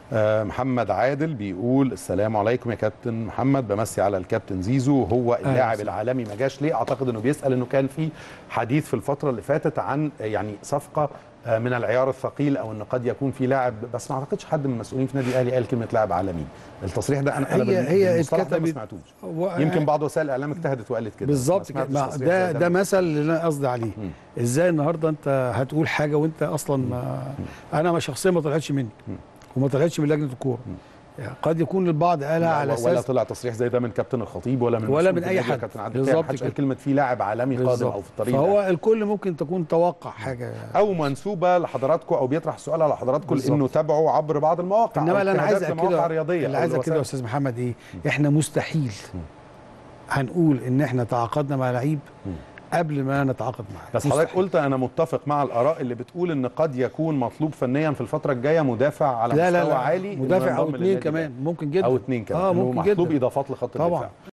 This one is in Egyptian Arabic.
آه، محمد عادل بيقول السلام عليكم يا كابتن محمد بمسي على الكابتن زيزو هو اللاعب وسهلا. العالمي ما جاش ليه اعتقد انه بيسال انه كان في حديث في الفتره اللي فاتت عن آه، يعني صفقه آه، من العيار الثقيل او ان قد يكون في لاعب بس ما اعتقدش حد من المسؤولين في النادي الاهلي قال كلمه لاعب عالمي التصريح ده انا انا هي- بال- هي بالمصطلح ده ما اتكتبت- سمعتوش و- يمكن بعض وسائل الاعلام اجتهدت وقالت كده بالظبط ما كده سمعتش ما تصريح ده زي ده مثل اللي انا قصدي عليه مم. ازاي النهارده انت هتقول حاجه وانت اصلا ما انا ما شخصيا ما طلعتش مني وما طلعتش من لجنه الكوره يعني قد يكون البعض قالها على ولا اساس طلع تصريح زي ده من كابتن الخطيب ولا من ولا مسؤول من في أي النادي يا حد. كابتن عادل بالظبط بالظبط محدش قال كده. كلمه في لاعب عالمي قادم بالظبط. او في الطريق ده. فهو الكل ممكن تكون توقع حاجه او منسوبه لحضراتكم او بيطرح سؤال على حضراتكم بالظبط. انه تابعوا عبر بعض المواقع انما أو اللي انا عايز اجتهادات لمواقع اكده رياضيه اللي أو عايز اكده يا الوسائل. استاذ محمد ايه احنا مستحيل هنقول ان احنا تعاقدنا مع لعيب قبل ما نتعاقد معاه بس حضرتك قلت انا متفق مع الاراء اللي بتقول ان قد يكون مطلوب فنيا في الفتره الجايه مدافع على لا لا مستوى لا عالي إنه مدافع او ينضم اثنين للنادي كمان الأهلي. ممكن جدا او اثنين كمان اه إنه ممكن مطلوب جدا اضافات لخط طبعا الدفاع